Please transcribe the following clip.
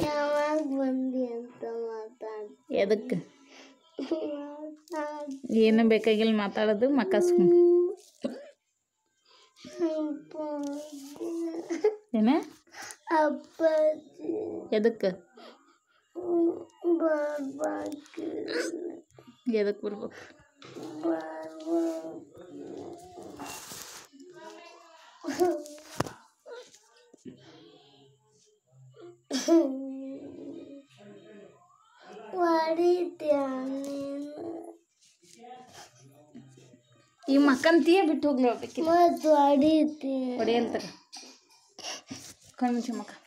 ಯಾವಾಗ ಬಂದಿ ಅಂತ ಮಾತಾಡ್ ಎದಕ್ಕೆ ಮಾತಾಡ್ ಏನು ಬೇಕಾಗಿಲ್ಲ ಮಾತಾಡೋದು ಮಕ್ಕ ಸುಮ್ಮನೆ ಏನ ಅಪ್ಪಾಜಿ ಎದಕ್ಕೆ ಬಾಬಾಗೆ ಎದಕ್ಕೆ ಬರ್ಬೇಕು ಬಾಬಾ ಹೊಡಿತ್ಯಾ ನೀನು ಈ ಮಕ್ಕಂತೀಯ ಬಿಟ್ಟು ಹೋಗ್ಲಿ ಹೋಗ್ಬೇಕಿಲ್ಲ ಮತ್ತು ಹೊಡಿತಿ ಹೊಡೆಯಲ್ ತಗ ಕಣ್ಣು ಮುಚ್ಚು ಮಕ್ಕ